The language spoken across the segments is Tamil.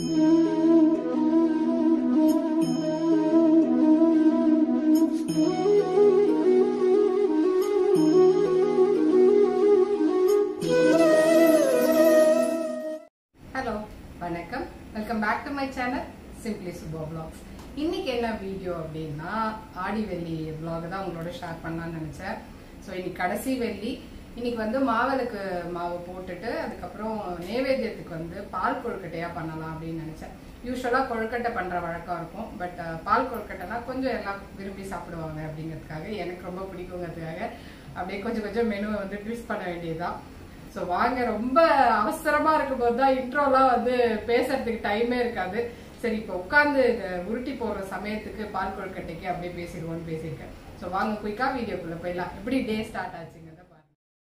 ஹலோ வணக்கம் welcome back to my channel simply Subha vlogs இன்னைக்கு என்ன வீடியோ அப்படின்னா ஆடி வெள்ளி vlog தான் உங்களோட ஷேர் பண்ணலாம்னு நினைச்சேன் ஸோ இன்னைக்கு கடைசி வெள்ளி இன்னைக்கு வந்து மாவிளக்கு மாவு போட்டுட்டு அதுக்கப்புறம் நைவேத்தியத்துக்கு வந்து பால் கொழுக்கட்டையா பண்ணலாம் அப்படின்னு நினைச்சேன் யூஸ்வலாக கொழுக்கட்டை பண்ற வழக்கம் இருக்கும் பட் பால் கொழுக்கட்டைனா கொஞ்சம் எல்லாம் விரும்பி சாப்பிடுவாங்க அப்படிங்கிறதுக்காக எனக்கு ரொம்ப பிடிக்குங்கிறதுக்காக அப்படியே கொஞ்சம் கொஞ்சம் மெனுவை வந்து ட்விஸ்ட் பண்ண வேண்டியதுதான் ஸோ வாங்க ரொம்ப அவசரமா இருக்கும்போது தான் இன்ட்ரோலாம் வந்து பேசுறதுக்கு டைமே இருக்காது சரி இப்போ உட்காந்து உருட்டி போடுற சமயத்துக்கு பால் கொழுக்கட்டைக்கு அப்படியே பேசிடுவோம்னு பேசியிருக்கேன் ஸோ வாங்க குயிக்கா வீடியோக்குள்ள போயிடலாம் எப்படி டே ஸ்டார்ட் ஆச்சுங்கிறத பாருங்க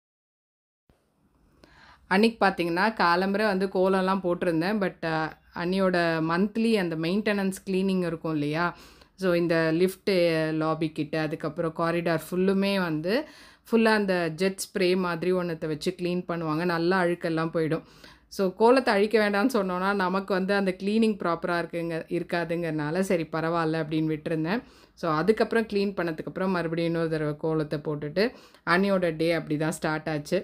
அன்னைக்கு பார்த்தீங்கன்னா காலம்பரை வந்து கோலம்லாம் போட்டிருந்தேன் பட் அன்னியோட மந்த்லி அந்த மெயின்டெனன்ஸ் க்ளீனிங் இருக்கும் இல்லையா ஸோ இந்த லிஃப்ட்டு லாபி கிட்ட அதுக்கப்புறம் காரிடார் ஃபுல்லுமே வந்து ஃபுல்லாக அந்த ஜெட் ஸ்ப்ரே மாதிரி ஒன்றத்தை வச்சு க்ளீன் பண்ணுவாங்க நல்லா அழுக்கெல்லாம் போயிடும் ஸோ கோலத்தை அழிக்க வேண்டாம்னு சொன்னோன்னா நமக்கு வந்து அந்த க்ளீனிங் ப்ராப்பராக இருக்குங்க இருக்காதுங்கிறனால சரி பரவாயில்ல அப்படின்னு விட்டுருந்தேன் ஸோ அதுக்கப்புறம் க்ளீன் பண்ணதுக்கப்புறம் மறுபடியும் இன்னொரு தடவை கோலத்தை போட்டுட்டு அன்னியோட டே அப்படி தான் ஸ்டார்ட் ஆச்சு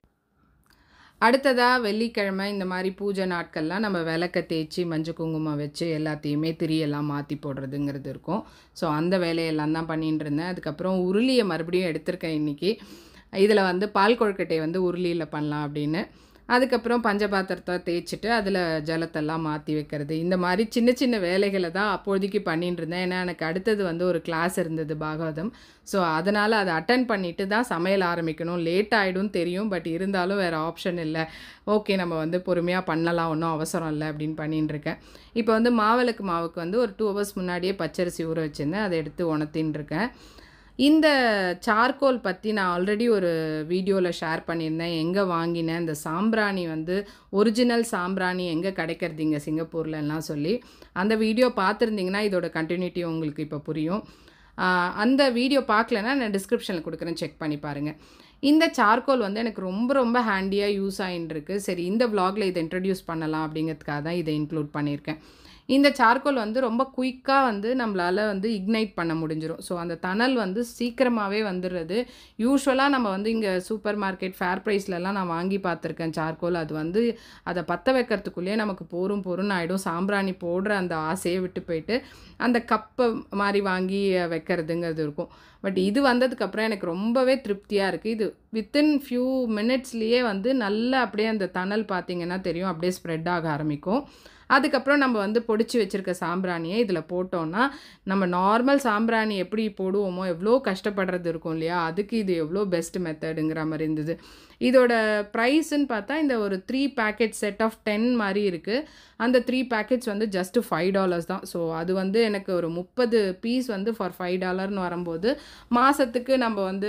அடுத்ததாக வெள்ளிக்கிழமை இந்த மாதிரி பூஜை நாட்கள்லாம் நம்ம விளக்க தேய்ச்சி மஞ்சள் குங்குமம் வச்சு எல்லாத்தையுமே திரியெல்லாம் மாற்றி போடுறதுங்கிறது இருக்கும் ஸோ அந்த வேலையெல்லாம் தான் பண்ணிட்டு இருந்தேன் அதுக்கப்புறம் உருளியை மறுபடியும் எடுத்திருக்கேன் இன்றைக்கி இதில் வந்து பால் கொழுக்கட்டை வந்து உருளியில் பண்ணலாம் அப்படின்னு அதுக்கப்புறம் பஞ்சபாத்திரத்தை தேய்ச்சிட்டு அதில் ஜலத்தெல்லாம் மாற்றி வைக்கிறது இந்த மாதிரி சின்ன சின்ன வேலைகளை தான் அப்போதைக்கு பண்ணிட்டு இருந்தேன் ஏன்னா எனக்கு அடுத்தது வந்து ஒரு கிளாஸ் இருந்தது பாகவதம் ஸோ அதனால் அதை அட்டன் பண்ணிட்டு தான் சமையல் ஆரம்பிக்கணும் லேட் ஆகிடும் தெரியும் பட் இருந்தாலும் வேறு ஆப்ஷன் இல்லை ஓகே நம்ம வந்து பொறுமையாக பண்ணலாம் ஒன்றும் அவசரம் இல்லை அப்படின்னு பண்ணிட்டு இருக்கேன் இப்போ வந்து மாவிளக்கு மாவுக்கு வந்து ஒரு டூ ஹவர்ஸ் முன்னாடியே பச்சரிசி ஊற வச்சுருந்தேன் அதை எடுத்து உணர்த்தின்னு இருக்கேன் இந்த சார்கோல் பற்றி நான் ஆல்ரெடி ஒரு வீடியோவில் ஷேர் பண்ணியிருந்தேன் எங்கே வாங்கினேன் இந்த சாம்பிராணி வந்து ஒரிஜினல் சாம்பிராணி எங்கே கிடைக்கிறது இங்கே சிங்கப்பூர்லலாம் சொல்லி அந்த வீடியோ பார்த்துருந்தீங்கன்னா இதோட கண்டினியூட்டி உங்களுக்கு இப்போ புரியும் ஆஹ் அந்த வீடியோ பார்க்கலன்னா நான் டிஸ்கிரிப்ஷனில் கொடுக்குறேன் செக் பண்ணி பாருங்கள் இந்த சார்கோல் வந்து எனக்கு ரொம்ப ரொம்ப ஹேண்டியாக யூஸ் ஆகிட்டு இருக்கு சரி இந்த vlogல இதை இன்ட்ரடியூஸ் பண்ணலாம் அப்படிங்கிறதுக்காக தான் இதை இன்க்ளூட் பண்ணியிருக்கேன் இந்த சார்கோல் வந்து ரொம்ப குயிக்காக வந்து நம்மளால் வந்து இக்னைட் பண்ண முடிஞ்சிடும் ஸோ அந்த தணல் வந்து சீக்கிரமாகவே வந்துடுறது யூஸ்வலாக நம்ம வந்து இங்கே சூப்பர் மார்க்கெட் ஃபேர் ப்ரைஸ்லலாம் நான் வாங்கி பார்த்துருக்கேன் சார்கோல் அது வந்து அதை பற்ற வைக்கிறதுக்குள்ளேயே நமக்கு போரும் பொருன்னு ஆகிடும் சாம்பிராணி போடுற அந்த ஆசையை விட்டு போயிட்டு அந்த கப்பை மாதிரி வாங்கி வைக்கிறதுங்கிறது இருக்கும் பட் இது வந்ததுக்கப்புறம் எனக்கு ரொம்பவே திருப்தியாக இருக்குது இது வித்தின் ஃபியூ மினிட்ஸ்லேயே வந்து நல்லா அப்படியே அந்த தணல் பார்த்தீங்கன்னா தெரியும் அப்படியே ஸ்ப்ரெட் ஆக ஆரம்பிக்கும் அதுக்கப்புறம் நம்ம வந்து பொடிச்சு வச்சுருக்க சாம்பிராணியை இதில் போட்டோன்னா நம்ம நார்மல் சாம்பிராணி எப்படி போடுவோமோ எவ்வளோ கஷ்டப்படுறது இருக்கும் இல்லையா அதுக்கு இது எவ்வளோ பெஸ்ட் மெத்தடுங்கிற மாதிரி இருந்தது இதோட ப்ரைஸ்ன்னு பார்த்தா இந்த ஒரு three packet set of ten மாதிரி இருக்குது அந்த த்ரீ பேக்கெட்ஸ் வந்து ஜஸ்ட் ஃபைவ் டாலர்ஸ் தான் ஸோ அது வந்து எனக்கு ஒரு முப்பது பீஸ் வந்து ஃபார் ஃபைவ் டாலர்னு வரும்போது மாதத்துக்கு நம்ம வந்து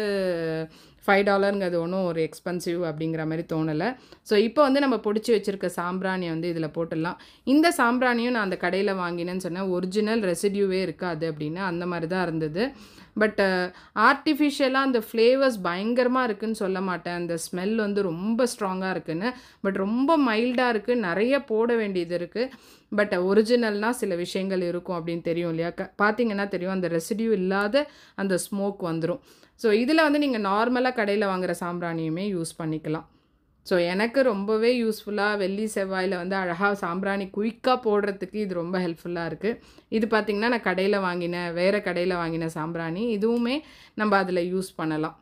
ஃபைவ் டாலருங்கிறது ஒன்றும் ஒரு எக்ஸ்பென்சிவ் அப்படிங்கிற மாதிரி தோணலை ஸோ இப்போ வந்து நம்ம பொடிச்சு வச்சுருக்க சாம்பிராணி வந்து இதில் போட்டுடலாம் இந்த சாம்பிராணியும் நான் அந்த கடையில் வாங்கினேன்னு சொன்னேன் ஒரிஜினல் ரெசிடியூவே இருக்காது அப்படின்னு அந்த மாதிரி தான் இருந்தது பட் ஆர்டிஃபிஷியலாக அந்த ஃப்ளேவர்ஸ் பயங்கரமாக இருக்குன்னு சொல்ல மாட்டேன் அந்த ஸ்மெல் வந்து ரொம்ப ஸ்ட்ராங்காக இருக்குன்னு பட் ரொம்ப மைல்டாக இருக்குது நிறைய போட வேண்டியது இருக்குது பட் ஒரிஜினல்னால் சில விஷயங்கள் இருக்கும் அப்படின்னு தெரியும் இல்லையா க பார்த்தீங்கன்னா தெரியும் அந்த ரெசிடியூ இல்லாத அந்த ஸ்மோக் வந்துடும் ஸோ இதில் வந்து நீங்கள் நார்மலாக கடையில் வாங்குகிற சாம்பிராணியுமே யூஸ் பண்ணிக்கலாம் ஸோ எனக்கு ரொம்பவே யூஸ்ஃபுல்லாக வெள்ளி செவ்வாயில் வந்து அழகாக சாம்பிராணி குயிக்காக போடுறதுக்கு இது ரொம்ப ஹெல்ப்ஃபுல்லாக இருக்குது இது பார்த்திங்கன்னா நான் கடையில் வாங்கின வேறு கடையில் வாங்கின சாம்பிராணி இதுவுமே நம்ம அதில் யூஸ் பண்ணலாம்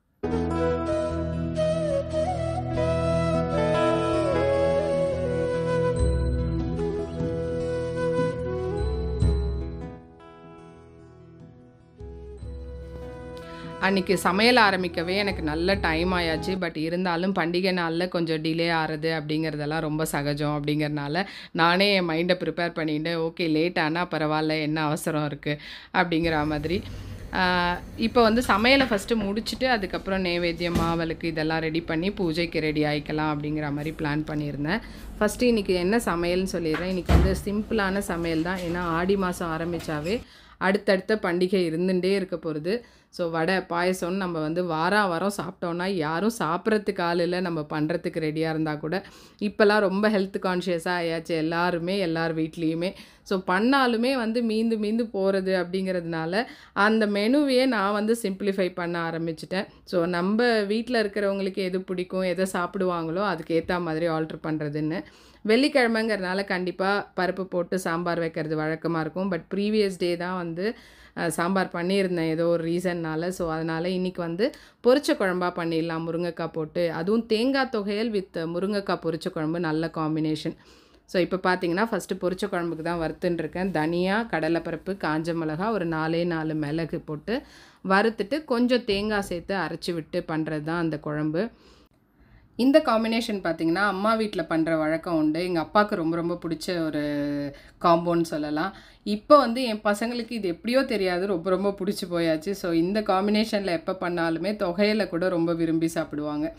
அன்றைக்கி சமையல் ஆரம்பிக்கவே எனக்கு நல்ல டைம் ஆயாச்சு பட் இருந்தாலும் பண்டிகை நாளில் கொஞ்சம் டிலே ஆகிறது அப்படிங்கிறதெல்லாம் ரொம்ப சகஜம் அப்படிங்கிறனால நானே என் மைண்டை ப்ரிப்பேர் பண்ணிட்டு ஓகே லேட் ஆனால் பரவாயில்ல என்ன அவசரம் இருக்குது அப்படிங்கிற மாதிரி இப்போ வந்து சமையலை ஃபஸ்ட்டு முடிச்சுட்டு அதுக்கப்புறம் நைவேத்தியம் மாவலுக்கு இதெல்லாம் ரெடி பண்ணி பூஜைக்கு ரெடி ஆகிக்கலாம் அப்படிங்கிற மாதிரி பிளான் பண்ணியிருந்தேன் ஃபஸ்ட்டு இன்றைக்கி என்ன சமையல்னு சொல்லிடுறேன் இன்றைக்கி வந்து சிம்பிளான சமையல் தான் ஏன்னா ஆடி மாதம் ஆரம்பித்தாவே அடுத்தடுத்த பண்டிகை இருந்துகிட்டே இருக்க போகிறது ஸோ வடை பாயசம்னு நம்ம வந்து வாரா வாரம் சாப்பிட்டோம்னா யாரும் சாப்பிட்றதுக்கு ஆள் இல்லை நம்ம பண்ணுறதுக்கு ரெடியாக இருந்தால் கூட இப்போல்லாம் ரொம்ப ஹெல்த் கான்ஷியஸாக ஆயாச்சு எல்லாருமே எல்லார் வீட்லேயுமே ஸோ பண்ணாலுமே வந்து மீந்து மீந்து போகிறது அப்படிங்கிறதுனால அந்த மெனுவையே நான் வந்து சிம்பிளிஃபை பண்ண ஆரம்பிச்சிட்டேன் ஸோ நம்ம வீட்டில் இருக்கிறவங்களுக்கு எது பிடிக்கும் எதை சாப்பிடுவாங்களோ அதுக்கு ஏற்ற மாதிரி ஆல்ட்ரு பண்ணுறதுன்னு வெள்ளிக்கிழமைங்கிறதுனால கண்டிப்பாக பருப்பு போட்டு சாம்பார் வைக்கிறது வழக்கமாக இருக்கும் பட் ப்ரீவியஸ் டே தான் வந்து அஹ், சாம்பார் பண்ணியிருந்தேன் ஏதோ ஒரு ரீசன்னால் ஸோ அதனால் இன்றைக்கி வந்து பொரிச்ச குழம்பா பண்ணிடலாம் முருங்கைக்காய் போட்டு அதுவும் தேங்காய் தொகையல் வித் முருங்கைக்காய் பொரிச்ச குழம்பு நல்ல காம்பினேஷன் ஸோ இப்போ பார்த்தீங்கன்னா ஃபஸ்ட்டு பொரிச்ச குழம்புக்கு தான் வறுத்துன்னு இருக்கேன் தனியா கடலைப்பருப்பு காஞ்ச மிளகா ஒரு நாலே நாலு மிளகு போட்டு வறுத்துட்டு கொஞ்சம் தேங்காய் சேர்த்து அரைச்சி விட்டு பண்ணுறது தான் அந்த குழம்பு இந்த காம்பினேஷன் பார்த்தீங்கன்னா அம்மா வீட்டில் பண்ணுற வழக்கம் உண்டு எங்கள் அப்பாவுக்கு ரொம்ப ரொம்ப பிடிச்ச ஒரு காம்போன்னு சொல்லலாம் இப்போ வந்து என் பசங்களுக்கு இது எப்படியோ தெரியாது ரொம்ப ரொம்ப பிடிச்சி போயாச்சு ஸோ இந்த காம்பினேஷனில் எப்போ பண்ணாலுமே தொகையில கூட ரொம்ப விரும்பி சாப்பிடுவாங்க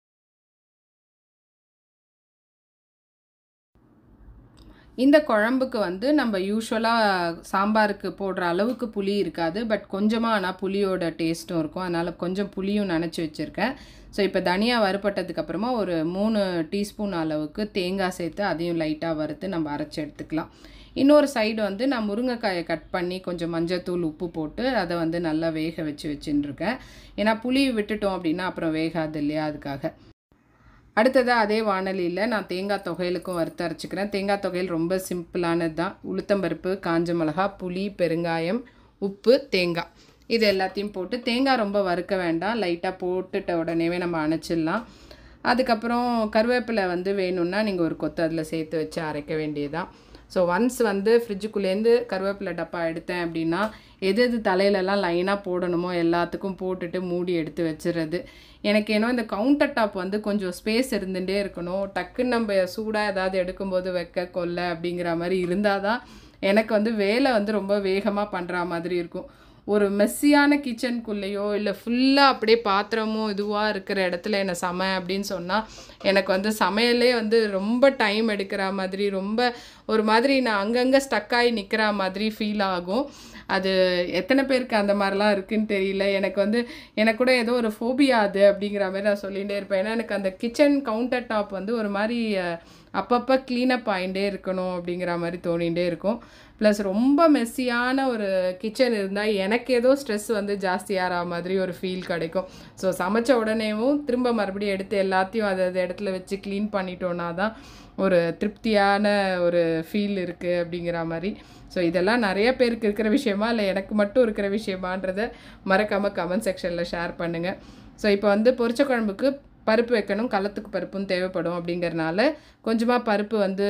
இந்த குழம்புக்கு வந்து நம்ம யூஸ்வலாக சாம்பாருக்கு போடுற அளவுக்கு புளி இருக்காது பட் கொஞ்சமாக ஆனால் புளியோட டேஸ்ட்டும் இருக்கும் அதனால் கொஞ்சம் புளியும் நனைச்சி வச்சுருக்கேன் ஸோ இப்போ தனியாக வறுபட்டதுக்கு அப்புறமா ஒரு மூணு டீஸ்பூன் அளவுக்கு தேங்காய் சேர்த்து அதையும் லைட்டாக வறுத்து நம்ம அரைச்சி எடுத்துக்கலாம் இன்னொரு சைடு வந்து நான் முருங்கைக்காயை கட் பண்ணி கொஞ்சம் மஞ்சத்தூள் உப்பு போட்டு அதை வந்து நல்லா வேக வச்சு வச்சுன்னு இருக்கேன் ஏன்னா புளி விட்டுட்டோம் அப்படின்னா அப்புறம் வேகாது இல்லையா அதுக்காக அடுத்ததாக அதே வானலியில் நான் தேங்காய் தொகையலுக்கும் வறுத்து அரைச்சிக்கிறேன் தேங்காய் தொகையல் ரொம்ப சிம்பிளானது தான் உளுத்தம்பருப்பு காஞ்ச மிளகா புளி பெருங்காயம் உப்பு தேங்காய் இது எல்லாத்தையும் போட்டு தேங்காய் ரொம்ப வறுக்க வேண்டாம் லைட்டாக போட்டுட்ட உடனேவே நம்ம அணைச்சிடலாம் அதுக்கப்புறம் கருவேப்பிலை வந்து வேணும்னா நீங்கள் ஒரு கொத்து அதில் சேர்த்து வச்சு அரைக்க வேண்டியதுதான் ஸோ ஒன்ஸ் வந்து ஃப்ரிட்ஜுக்குள்ளேருந்து கருவேப்பிலை டப்பா எடுத்தேன் அப்படின்னா எது எது தலையிலலாம் லைனாக போடணுமோ எல்லாத்துக்கும் போட்டுட்டு மூடி எடுத்து வச்சிடுறது எனக்கு ஏன்னோ இந்த கவுண்டர் டாப் வந்து கொஞ்சம் ஸ்பேஸ் இருந்துகிட்டே இருக்கணும் டக்குன்னு நம்ம சூடாக ஏதாவது எடுக்கும்போது வைக்க கொல்ல அப்படிங்கிற மாதிரி இருந்தால் தான் எனக்கு வந்து வேலை வந்து ரொம்ப வேகமாக பண்ணுற மாதிரி இருக்கும் ஒரு மெஸ்ஸியான கிச்சனுக்குள்ளேயோ இல்லை ஃபுல்லாக அப்படியே பாத்திரமும் இதுவாக இருக்கிற இடத்துல என்னை சம அப்படின்னு சொன்னால் எனக்கு வந்து சமையலே வந்து ரொம்ப டைம் எடுக்கிற மாதிரி ரொம்ப ஒரு மாதிரி நான் அங்கங்கே ஸ்டக்காகி நிற்கிற மாதிரி ஃபீல் ஆகும் அது எத்தனை பேருக்கு அந்த மாதிரிலாம் இருக்குன்னு தெரியல எனக்கு வந்து எனக்கு கூட ஏதோ ஒரு ஃபோபியா அது அப்படிங்கிற மாதிரி நான் சொல்லிகிட்டே இருப்பேன் ஏன்னா எனக்கு அந்த கிச்சன் கவுண்டர் டாப் வந்து ஒரு மாதிரி அஹ், அப்பப்போ க்ளீனப் ஆகிட்டே இருக்கணும் அப்படிங்கிற மாதிரி தோணிகிட்டே இருக்கும் ப்ளஸ் ரொம்ப மெஸ்ஸியான ஒரு கிச்சன் இருந்தால் எனக்கு ஏதோ ஸ்ட்ரெஸ் வந்து ஜாஸ்தியாகிற மாதிரி ஒரு ஃபீல் கிடைக்கும் ஸோ சமைச்ச உடனேவும் திரும்ப மறுபடியும் எடுத்து எல்லாத்தையும் அது அது இடத்துல வச்சு க்ளீன் பண்ணிட்டோன்னா தான் ஒரு திருப்தியான ஒரு ஃபீல் இருக்குது அப்படிங்கிற மாதிரி ஸோ இதெல்லாம் நிறைய பேருக்கு இருக்கிற விஷயமா இல்லை எனக்கு மட்டும் இருக்கிற விஷயமான்றத மறக்காமல் கமெண்ட் செக்ஷனில் ஷேர் பண்ணுங்கள் ஸோ இப்போ வந்து பொரிச்ச குழம்புக்கு பருப்பு வைக்கணும் கள்ளத்துக்கு பருப்பும் தேவைப்படும் அப்படிங்கறனால கொஞ்சமாக பருப்பு வந்து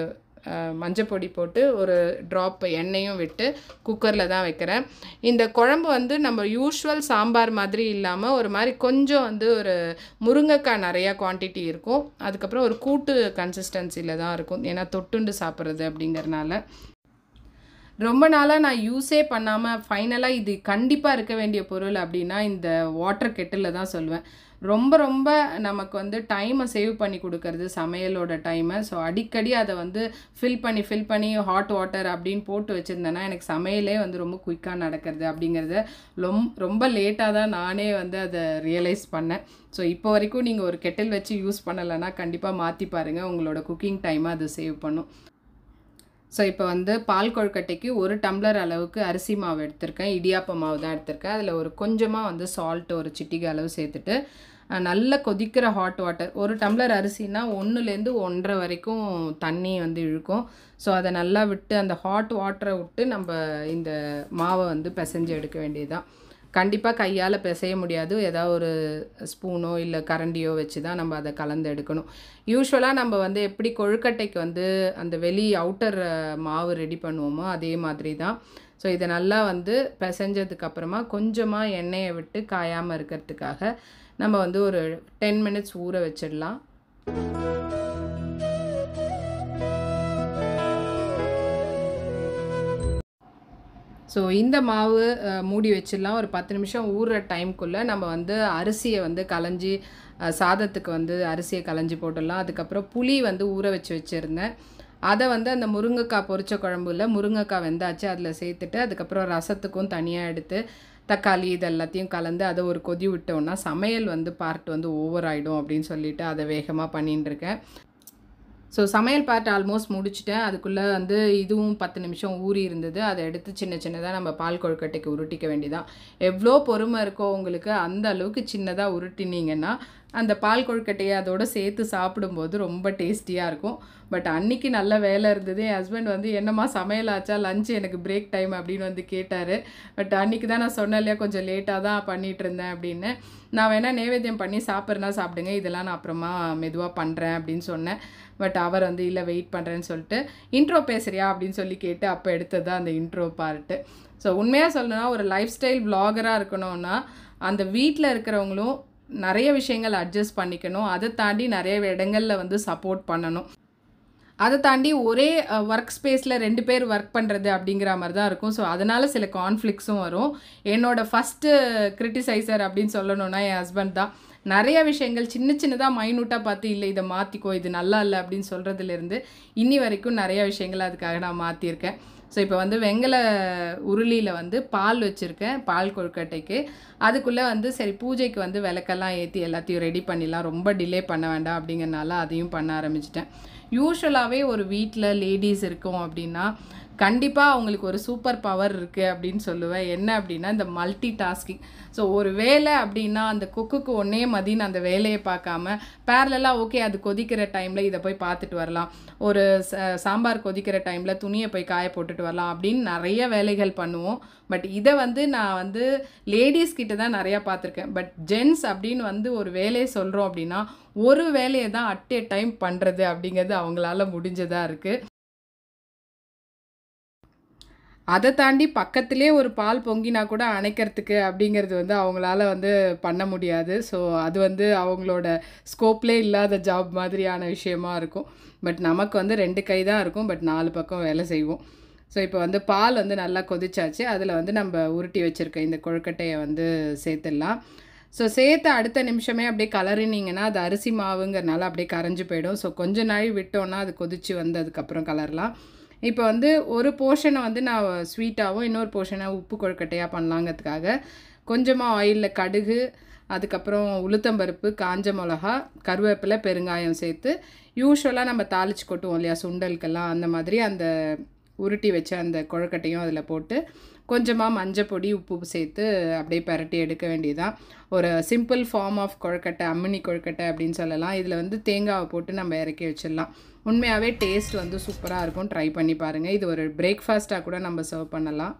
அஹ், மஞ்சப்பொடி போட்டு ஒரு ட்ராப் எண்ணெயும் விட்டு குக்கரில் தான் வைக்கிறேன் இந்த குழம்பு வந்து நம்ம யூஷுவல் சாம்பார் மாதிரி இல்லாமல் ஒரு மாதிரி கொஞ்சம் வந்து ஒரு முருங்கைக்காய் நிறையா குவான்டிட்டி இருக்கும் அதுக்கப்புறம் ஒரு கூட்டு கன்சிஸ்டன்சியில் தான் இருக்கும் ஏன்னா தொட்டுண்டு சாப்பிட்றது அப்படிங்கறனால ரொம்ப நாளாக நான் யூஸே பண்ணாமல் ஃபைனலாக இது கண்டிப்பாக இருக்க வேண்டிய பொருள் அப்படின்னா இந்த வாட்டர் கெட்டில் தான் சொல்லுவேன் ரொம்ப ரொம்ப நமக்கு வந்து டைமை சேவ் பண்ணி கொடுக்கறது சமையலோட டைமை ஸோ அடிக்கடி அதை வந்து ஃபில் பண்ணி ஃபில் பண்ணி ஹாட் வாட்டர் அப்படின்னு போட்டு வச்சுருந்தேன்னா எனக்கு சமையலே வந்து ரொம்ப குயிக்காக நடக்கிறது அப்படிங்கிறத ரொம் ரொம்ப லேட்டாக தான் நானே வந்து அதை ரியலைஸ் பண்ணேன் ஸோ இப்போ வரைக்கும் நீங்கள் ஒரு கெட்டில் வச்சு யூஸ் பண்ணலைன்னா கண்டிப்பாக மாற்றி பாருங்கள் உங்களோட குக்கிங் டைமை அது சேவ் பண்ணும் ஸோ இப்போ வந்து பால் கொழுக்கட்டைக்கு ஒரு டம்ளர் அளவுக்கு அரிசி மாவு எடுத்திருக்கேன் இடியாப்ப மாவு தான் எடுத்திருக்கேன் அதில் ஒரு கொஞ்சமாக வந்து சால்ட் ஒரு சிட்டிகை அளவு சேர்த்துட்டு அஹ், நல்லா கொதிக்கிற ஹாட் வாட்டர் ஒரு டம்ளர் அரிசினா ஒன்றுலேருந்து ஒன்றரை வரைக்கும் தண்ணி வந்து இழுக்கும் ஸோ அதை நல்லா விட்டு அந்த ஹாட் வாட்டரை விட்டு நம்ம இந்த மாவை வந்து பிசைஞ்சு எடுக்க வேண்டியதுதான் கண்டிப்பாக கையால் பிசைய முடியாது ஏதாவது ஒரு ஸ்பூனோ இல்லை கரண்டியோ வச்சு தான் நம்ம அதை கலந்து எடுக்கணும் யூஸ்வலாக நம்ம வந்து எப்படி கொழுக்கட்டைக்கு வந்து அந்த வெளி அவுட்டர் மாவு ரெடி பண்ணுவோமோ அதே மாதிரி தான் ஸோ இதை நல்லா வந்து பிசைஞ்சதுக்கு அப்புறமா கொஞ்சமாக எண்ணெயை விட்டு காயாமல் இருக்கிறதுக்காக நம்ம வந்து ஒரு டென் மினிட்ஸ் ஊற வச்சிடலாம் ஸோ இந்த மாவு அஹ், மூடி வச்சிடலாம் ஒரு பத்து நிமிஷம் ஊறுற டைம்குள்ளே நம்ம வந்து அரிசியை வந்து களைஞ்சி அஹ், சாதத்துக்கு வந்து அரிசியை களைஞ்சி போட்டுடலாம் அதுக்கப்புறம் புளி வந்து ஊற வச்சு வச்சுருந்தேன் அதை வந்து அந்த முருங்கைக்காய் பொரிச்ச குழம்புல முருங்கைக்காய் வெந்தாச்சு அதில் சேர்த்துட்டு அதுக்கப்புறம் ரசத்துக்கும் தனியாக எடுத்து தக்காளி இது எல்லாத்தையும் கலந்து அதை ஒரு கொதி விட்டோம்னா சமையல் வந்து பார்ட் வந்து ஓவர் ஆகிடும் அப்படின்னு சொல்லிட்டு அதை வேகமாக பண்ணிட்டு இருக்கேன் ஸோ சமையல் பார்ட் ஆல்மோஸ்ட் முடிச்சிட்டேன் அதுக்குள்ளே வந்து இதுவும் பத்து நிமிஷம் ஊறி இருந்தது அதை எடுத்து சின்ன சின்னதாக நம்ம பால் கொழுக்கட்டைக்கு உருட்டிக்க வேண்டியதான் எவ்வளோ பொறுமை இருக்கோ உங்களுக்கு அந்த அளவுக்கு சின்னதாக உருட்டினீங்கன்னா அந்த பால் கொழுக்கட்டையை அதோட சேர்த்து சாப்பிடும்போது ரொம்ப டேஸ்டியாக இருக்கும் பட் அன்னைக்கு நல்ல வேலை இருந்தது என் ஹஸ்பண்ட் வந்து என்னம்மா சமையல் ஆச்சா லஞ்ச் எனக்கு பிரேக் டைம் அப்படின்னு வந்து கேட்டார் பட் அன்னைக்கு தான் நான் சொன்னேன் இல்லையா கொஞ்சம் லேட்டாக தான் பண்ணிகிட்டு இருந்தேன் அப்படின்னு நான் வேணால் நைவேத்தியம் பண்ணி சாப்பிட்றனா சாப்பிடுங்க இதெல்லாம் நான் அப்புறமா மெதுவாக பண்ணுறேன் அப்படின்னு சொன்னேன் பட் அவர் வந்து இல்லை வெயிட் பண்ணுறேன்னு சொல்லிட்டு இன்ட்ரோ பேசுறியா அப்படின்னு சொல்லி கேட்டு அப்போ எடுத்தது தான் அந்த இன்ட்ரோ பார்ட்டு ஸோ உண்மையாக சொல்லணும்னா ஒரு லைஃப் ஸ்டைல் விலாகராக இருக்கணும்னா அந்த வீட்டில் இருக்கிறவங்களும் நிறைய விஷயங்கள் அட்ஜஸ்ட் பண்ணிக்கணும் அதை தாண்டி நிறைய இடங்களில் வந்து சப்போர்ட் பண்ணணும் அதை தாண்டி ஒரே ஒர்க் ஸ்பேஸில் ரெண்டு பேர் ஒர்க் பண்ணுறது அப்படிங்கிற மாதிரி தான் இருக்கும் ஸோ அதனால் சில கான்ஃப்ளிக்ஸும் வரும் என்னோட ஃபஸ்ட்டு கிரிட்டிசைசர் அப்படின்னு சொல்லணும்னா என் ஹஸ்பண்ட் தான் நிறைய விஷயங்கள் சின்ன சின்னதாக மைனூட்டாக பார்த்து இல்லை இதை மாற்றிக்கோ இது நல்லா இல்லை அப்படின்னு சொல்கிறதுலேருந்து இன்னி வரைக்கும் நிறைய விஷயங்கள் அதுக்காக நான் மாற்றிருக்கேன் ஸோ இப்போ வந்து வெங்கல உருளியில் வந்து பால் வச்சுருக்கேன் பால் கொழுக்கட்டைக்கு அதுக்குள்ளே வந்து சரி பூஜைக்கு வந்து விளக்கெல்லாம் ஏற்றி எல்லாத்தையும் ரெடி பண்ணிடலாம் ரொம்ப டிலே பண்ண வேண்டாம் அப்படிங்கிறனால அதையும் பண்ண ஆரம்பிச்சிட்டேன் யூஸ்வலாகவே ஒரு வீட்டில் லேடிஸ் இருக்கோம் அப்படின்னா கண்டிப்பாக அவங்களுக்கு ஒரு சூப்பர் பவர் இருக்குது அப்படின்னு சொல்லுவேன் என்ன அப்படின்னா இந்த மல்டி டாஸ்கிங் ஸோ ஒரு வேலை அப்படின்னா அந்த குக்குக்கு ஒன்றே மதின்னு அந்த வேலையை பார்க்காம பேரலாக ஓகே அது கொதிக்கிற டைமில் இதை போய் பார்த்துட்டு வரலாம் ஒரு ச- சாம்பார் கொதிக்கிற டைமில் துணியை போய் காய போட்டுட்டு வரலாம் அப்படின்னு நிறைய வேலைகள் பண்ணுவோம் பட் இதை வந்து நான் வந்து லேடிஸ் கிட்ட தான் நிறையா பார்த்துருக்கேன் பட் ஜென்ஸ் அப்படின்னு வந்து ஒரு வேலையை சொல்கிறோம் அப்படின்னா ஒரு வேலையை தான் அட் எ டைம் பண்ணுறது அப்படிங்கிறது அவங்களால முடிஞ்சதாக இருக்குது அதை தாண்டி பக்கத்திலே ஒரு பால் பொங்கினா கூட அணைக்கிறதுக்கு அப்படிங்கிறது வந்து அவங்களால வந்து பண்ண முடியாது ஸோ அது வந்து அவங்களோட ஸ்கோப்லே இல்லாத ஜாப் மாதிரியான விஷயமா இருக்கும் பட் நமக்கு வந்து ரெண்டு கை தான் இருக்கும் பட் நாலு பக்கம் வேலை செய்வோம் ஸோ இப்போ வந்து பால் வந்து நல்லா கொதிச்சாச்சு அதில் வந்து நம்ம உருட்டி வச்சுருக்க இந்த கொழுக்கட்டையை வந்து சேர்த்துடலாம் ஸோ சேர்த்து அடுத்த நிமிஷமே அப்படியே கலரினீங்கன்னா அது அரிசி மாவுங்கிறனால அப்படியே கரைஞ்சு போயிடும் ஸோ கொஞ்ச நாள் விட்டோன்னா அது கொதிச்சு வந்ததுக்கப்புறம் கலரலாம் இப்போ வந்து ஒரு போர்ஷனை வந்து நான் ஸ்வீட்டாகவும் இன்னொரு போர்ஷனை உப்பு கொழுக்கட்டையாக பண்ணலாங்கிறதுக்காக கொஞ்சமாக ஆயிலில் கடுகு அதுக்கப்புறம் உளுத்தம்பருப்பு காஞ்ச மிளகா கருவேப்பிலை பெருங்காயம் சேர்த்து யூஸ்வலாக நம்ம தாளிச்சு கொட்டுவோம் இல்லையா சுண்டலுக்கெல்லாம் அந்த மாதிரி அந்த உருட்டி வச்ச அந்த கொழுக்கட்டையும் அதில் போட்டு கொஞ்சமாக மஞ்சள் பொடி உப்பு சேர்த்து அப்படியே பரட்டி எடுக்க வேண்டியதான் ஒரு simple form of kozhukattai ammini kozhukattai அப்படின்னு சொல்லலாம் இதில் வந்து தேங்காவை போட்டு நம்ம இறக்கி வச்சிடலாம் உண்மையாகவே டேஸ்ட் வந்து சூப்பராக இருக்கும் ட்ரை பண்ணி பாருங்கள் இது ஒரு பிரேக்ஃபாஸ்ட்டாக கூட நம்ம சர்வ் பண்ணலாம்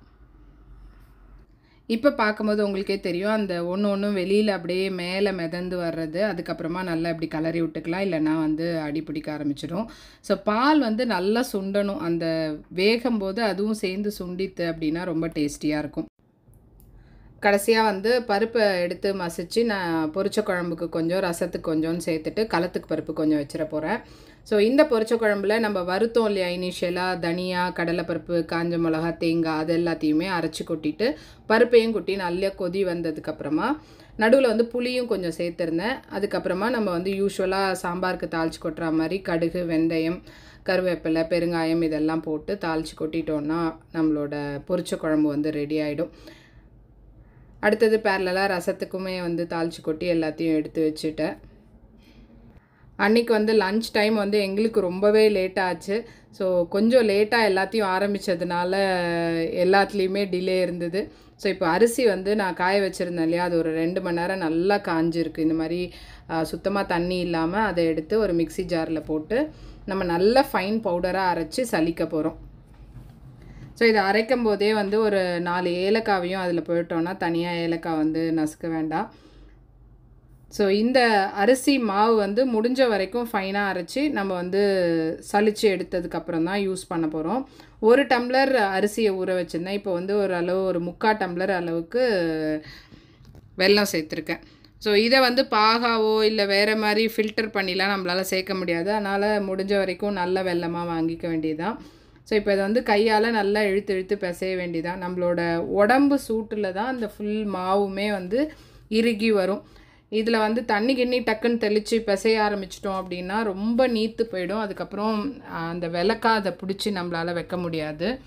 இப்போ பார்க்கும்போது உங்களுக்கே தெரியும் அந்த ஒன்று ஒன்றும் வெளியில் அப்படியே மேலே மிதந்து வர்றது அதுக்கப்புறமா நல்லா இப்படி கலரி விட்டுக்கலாம் இல்லைன்னா வந்து அடி பிடிக்க ஆரம்பிச்சிடும் ஸோ பால் வந்து நல்லா சுண்டணும் அந்த வேகும் போது அதுவும் சேர்ந்து சுண்டித்து அப்படின்னா ரொம்ப டேஸ்டியாக இருக்கும் கடைசியாக வந்து பருப்பை எடுத்து மசிச்சு நான் பொரிச்ச குழம்புக்கு கொஞ்சம் ரசத்துக்கு கொஞ்சம்னு சேர்த்துட்டு களத்துக்கு பருப்பு கொஞ்சம் வச்சிட போகிறேன் ஸோ இந்த பொரிச்ச குழம்புல நம்ம வருத்தோம் இல்லையா இனிஷியலாக தனியா கடலைப்பருப்பு காஞ்ச மிளகா தேங்காய் அது எல்லாத்தையுமே அரைச்சி கொட்டிட்டு பருப்பையும் கொட்டி நல்லா கொதி வந்ததுக்கப்புறமா நடுவில் வந்து புளியும் கொஞ்சம் சேர்த்துருந்தேன் அதுக்கப்புறமா நம்ம வந்து யூஸ்வலாக சாம்பாருக்கு தாளிச்சு கொட்டுற மாதிரி கடுகு வெந்தயம் கருவேப்பிலை பெருங்காயம் இதெல்லாம் போட்டு தாளிச்சு கொட்டிட்டோன்னா நம்மளோட பொரிச்ச குழம்பு வந்து ரெடி ஆகிடும் அடுத்தது பேரலாக ரசத்துக்குமே வந்து தாளிச்சு கொட்டி எல்லாத்தையும் எடுத்து வச்சுட்டேன் அன்றைக்கி வந்து லன்ச் டைம் வந்து எங்களுக்கு ரொம்பவே லேட் ஆச்சு ஸோ கொஞ்சம் லேட்டாக எல்லாத்தையும் ஆரம்பித்ததுனால எல்லாத்துலேயுமே டிலே இருந்தது ஸோ இப்போ அரிசி வந்து நான் காய வச்சுருந்தேன் இல்லையா அது ஒரு ரெண்டு மணி நேரம் நல்லா காஞ்சிருக்கு இந்த மாதிரி சுத்தமாக தண்ணி இல்லாமல் அதை எடுத்து ஒரு மிக்ஸி ஜாரில் போட்டு நம்ம நல்ல ஃபைன் பவுடராக அரைச்சி சலிக்க போகிறோம் ஸோ இதை அரைக்கும் போதே வந்து ஒரு நாலு ஏலக்காவையும் அதில் போயிட்டோன்னா தனியாக ஏலக்காய் வந்து நசுக்க வேண்டாம் ஸோ இந்த அரிசி மாவு வந்து முடிஞ்ச வரைக்கும் ஃபைனாக அரைச்சி நம்ம வந்து சலிச்சு எடுத்ததுக்கப்புறம் தான் யூஸ் பண்ண போகிறோம் ஒரு டம்ளர் அரிசியை ஊற வச்சுருந்தேன் இப்போ வந்து ஒரு அளவு ஒரு முக்கால் டம்ளர் அளவுக்கு வெல்லம் சேர்த்துருக்கேன் ஸோ இதை வந்து பாகாவோ இல்லை வேறு மாதிரி ஃபில்டர் பண்ணிலாம் நம்மளால் சேர்க்க முடியாது அதனால் முடிஞ்ச வரைக்கும் நல்ல வெல்லமாக வாங்கிக்க வேண்டியதுதான் ஸோ இப்போ இதை வந்து கையால் நல்லா இழுத்து இழுத்து பிசைய வேண்டியதான் நம்மளோட உடம்பு சூட்டில் தான் அந்த ஃபுல் மாவுமே வந்து இறுகி வரும் இதில் வந்து தண்ணி கிண்ணி டக்குன்னு தெளித்து பிசைய ஆரம்பிச்சிட்டோம் அப்படின்னா ரொம்ப நீத்து போயிடும் அதுக்கப்புறம் அந்த விளக்கா அதை பிடிச்சி நம்மளால் வைக்க முடியாது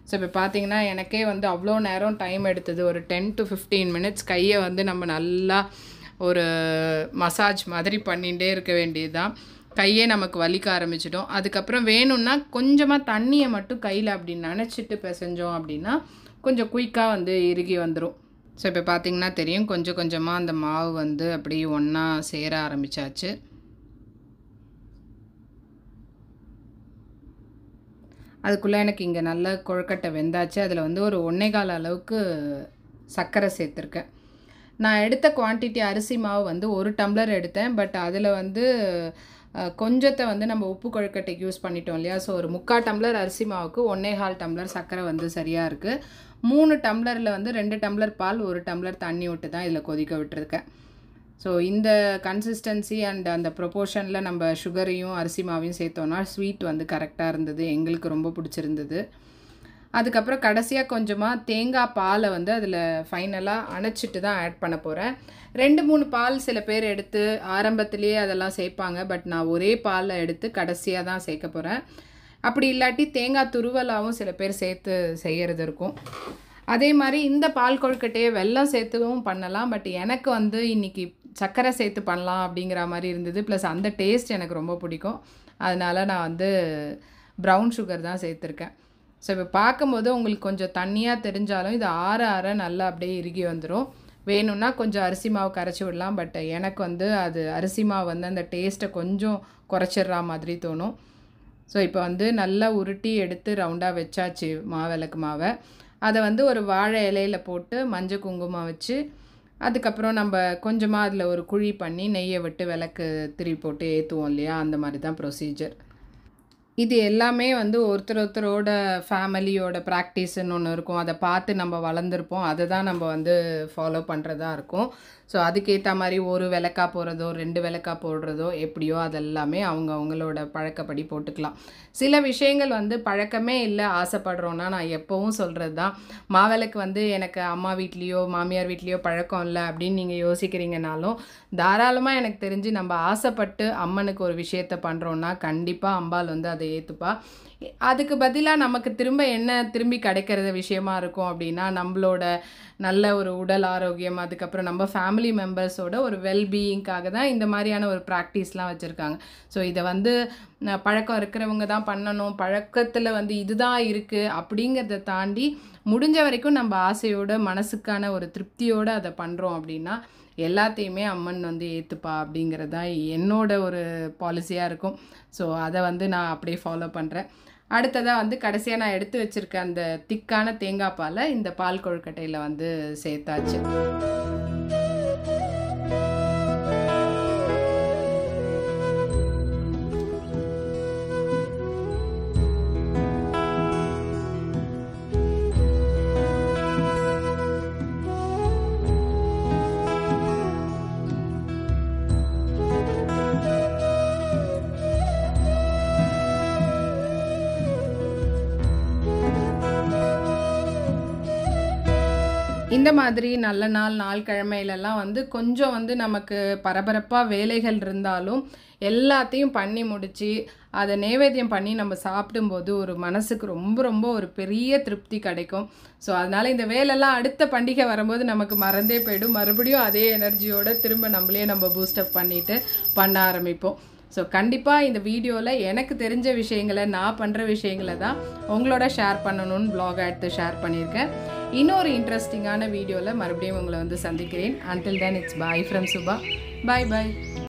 ஸோ இப்போ பார்த்தீங்கன்னா எனக்கே வந்து அவ்வளோ நேரம் டைம் எடுத்தது ஒரு டென் டு ஃபிஃப்டீன் மினிட்ஸ் கையை வந்து நம்ம நல்லா ஒரு மசாஜ் மாதிரி பண்ணிகிட்டே இருக்க வேண்டியது தான் கையே நமக்கு வலிக்க ஆரம்பிச்சிடும் அதுக்கப்புறம் வேணும்னா கொஞ்சமாக தண்ணியை மட்டும் கையில் அப்படி நனைச்சிட்டு பிசைஞ்சோம் அப்படின்னா கொஞ்சம் குயிக்காக வந்து இறுகி வந்துடும் ஸோ இப்போ பார்த்தீங்கன்னா தெரியும் கொஞ்சம் கொஞ்சமாக அந்த மாவு வந்து அப்படி ஒன்றா சேர ஆரம்பிச்சாச்சு அதுக்குள்ளே எனக்கு இங்கே நல்ல கொழுக்கட்டை வெந்தாச்சு அதில் வந்து ஒரு ஒன்றே கால் அளவுக்கு சர்க்கரை சேர்த்துருக்கேன் நான் எடுத்த குவான்டிட்டி அரிசி மாவு வந்து ஒரு டம்ளர் எடுத்தேன் பட் அதில் வந்து அஹ், கொஞ்சத்தை வந்து நம்ம உப்பு கொழுக்கட்டைக்கு யூஸ் பண்ணிட்டோம் இல்லையா ஸோ ஒரு முக்கால் டம்ளர் அரிசி மாவுக்கு ஒன்றே கால் டம்ளர் சர்க்கரை வந்து சரியாக இருக்குது மூணு டம்ளரில் வந்து ரெண்டு டம்ளர் பால் ஒரு டம்ளர் தண்ணி விட்டு தான் இதில் கொதிக்க விட்டுருக்கேன் ஸோ இந்த கன்சிஸ்டன்சி அண்ட் அந்த ப்ரொப்போர்ஷனில் நம்ம சுகரையும் அரிசி மாவையும் சேர்த்தோன்னா ஸ்வீட் வந்து கரெக்டாக இருந்தது எங்களுக்கு ரொம்ப பிடிச்சிருந்தது அதுக்கப்புறம் கடைசியாக கொஞ்சமாக தேங்காய் பாலை வந்து அதில் ஃபைனலாக அணைச்சிட்டு தான் ஆட் பண்ண போகிறேன் ரெண்டு மூணு பால் சில பேர் எடுத்து ஆரம்பத்திலேயே அதெல்லாம் சேர்ப்பாங்க பட் நான் ஒரே பாலை எடுத்து கடைசியாக தான் சேர்க்க போகிறேன் அப்படி இல்லாட்டி தேங்காய் துருவலாகவும் சில பேர் சேர்த்து செய்கிறது இருக்கும் அதே மாதிரி இந்த பால் கொழுக்கட்டையை வெல்லம் சேர்த்துவும் பண்ணலாம் பட் எனக்கு வந்து இன்னைக்கு சர்க்கரை சேர்த்து பண்ணலாம் அப்படிங்கிற மாதிரி இருந்தது ப்ளஸ் அந்த டேஸ்ட் எனக்கு ரொம்ப பிடிக்கும் அதனால நான் வந்து ப்ரௌன் சுகர் தான் சேர்த்துருக்கேன் ஸோ இப்போ பார்க்கும்போது உங்களுக்கு கொஞ்சம் தண்ணியாக தெரிஞ்சாலும் இது ஆற ஆற நல்லா அப்படியே இறுகி வந்துடும் வேணும்னா கொஞ்சம் அரிசி மாவு கரைச்சி விடலாம் பட் எனக்கு வந்து அது அரிசி மாவு வந்து அந்த டேஸ்ட்டை கொஞ்சம் குறைச்சிடுற மாதிரி தோணும் ஸோ இப்போ வந்து நல்லா உருட்டி எடுத்து ரவுண்டாக வச்சாச்சு மாவிளக்கு மாவை அதை வந்து ஒரு வாழை இலையில போட்டு மஞ்சள் குங்குமம் வச்சு அதுக்கப்புறம் நம்ம கொஞ்சமாக அதில் ஒரு குழி பண்ணி நெய்யை விட்டு விளக்கு திரி போட்டு ஏற்றுவோம் இல்லையா அந்த மாதிரி தான் ப்ரொசீஜர் இது எல்லாமே வந்து ஒருத்தர் ஒருத்தரோட ஃபேமிலியோட ப்ராக்டிஸ்ன்னு ஒன்று இருக்கும் அதை பார்த்து நம்ம வளர்ந்துருப்போம் அதை தான் நம்ம வந்து ஃபாலோ பண்ணுறதா இருக்கும் ஸோ அதுக்கேற்ற மாதிரி ஒரு விளக்கா போடுறதோ ரெண்டு விளக்கா போடுறதோ எப்படியோ அதெல்லாமே அவங்க அவங்களோட பழக்கப்படி போட்டுக்கலாம் சில விஷயங்கள் வந்து பழக்கமே இல்லை ஆசைப்படுறோன்னா நான் எப்போவும் சொல்கிறது தான் மாவிளக்கு வந்து எனக்கு அம்மா வீட்லேயோ மாமியார் வீட்லேயோ பழக்கம் இல்லை அப்படின்னு நீங்கள் யோசிக்கிறீங்கனாலும் தாராளமாக எனக்கு தெரிஞ்சு நம்ம ஆசைப்பட்டு அம்மனுக்கு ஒரு விஷயத்த பண்ணுறோன்னா கண்டிப்பாக அம்பாள் வந்து அதை ஏற்றுப்பா அதுக்கு பதிலாக நமக்கு திரும்ப என்ன திரும்பி கிடைக்கிறது விஷயமா இருக்கும் அப்படின்னா நம்மளோட நல்ல ஒரு உடல் ஆரோக்கியம் அதுக்கப்புறம் நம்ம ஃபேமிலி மெம்பர்ஸோட ஒரு வெல்பீயிங்காக தான் இந்த மாதிரியான ஒரு ப்ராக்டிஸ்லாம் வச்சுருக்காங்க ஸோ இதை வந்து ந- பழக்கம் இருக்கிறவங்க தான் பண்ணணும் பழக்கத்தில் வந்து இதுதான் இருக்குது அப்படிங்கிறத தாண்டி முடிஞ்ச வரைக்கும் நம்ம ஆசையோட மனசுக்கான ஒரு திருப்தியோடு அதை பண்ணுறோம் அப்படின்னா எல்லாத்தையுமே அம்மன் வந்து ஏற்றுப்பா அப்படிங்கிறது தான் என்னோட ஒரு பாலிசியாக இருக்கும் ஸோ அதை வந்து நான் அப்படியே ஃபாலோ பண்ணுறேன் அடுத்ததாக வந்து கடைசியாக நான் எடுத்து வச்சிருக்க அந்த திக்கான தேங்காய் பாலை இந்த பால் கொழுக்கட்டையில் வந்து சேர்த்தாச்சு இந்த மாதிரி நல்ல நாள் நாள் கிழமையிலலாம் வந்து கொஞ்சம் வந்து நமக்கு பரபரப்பாக வேலைகள் இருந்தாலும் எல்லாத்தையும் பண்ணி முடித்து அதை நைவேத்தியம் பண்ணி நம்ம சாப்பிடும்போது ஒரு மனசுக்கு ரொம்ப ரொம்ப ஒரு பெரிய திருப்தி கிடைக்கும் ஸோ அதனால் இந்த வேலைலாம் அடுத்த பண்டிகை வரும்போது நமக்கு மறந்தே போயிடும் மறுபடியும் அதே எனர்ஜியோட திரும்ப நம்மளே நம்ம பூஸ்டப் பண்ணிட்டு பண்ண ஆரம்பிப்போம் ஸோ கண்டிப்பாக இந்த வீடியோவில் எனக்கு தெரிஞ்ச விஷயங்களை நான் பண்ணுற விஷயங்களை தான் உங்களோட ஷேர் பண்ணணும்னு ப்ளாக் எடுத்து ஷேர் பண்ணியிருக்கேன் இன்னொரு இன்ட்ரெஸ்டிங்கான வீடியோவில் மறுபடியும் உங்களை வந்து சந்திக்கிறேன் until then it's bye from Subha bye bye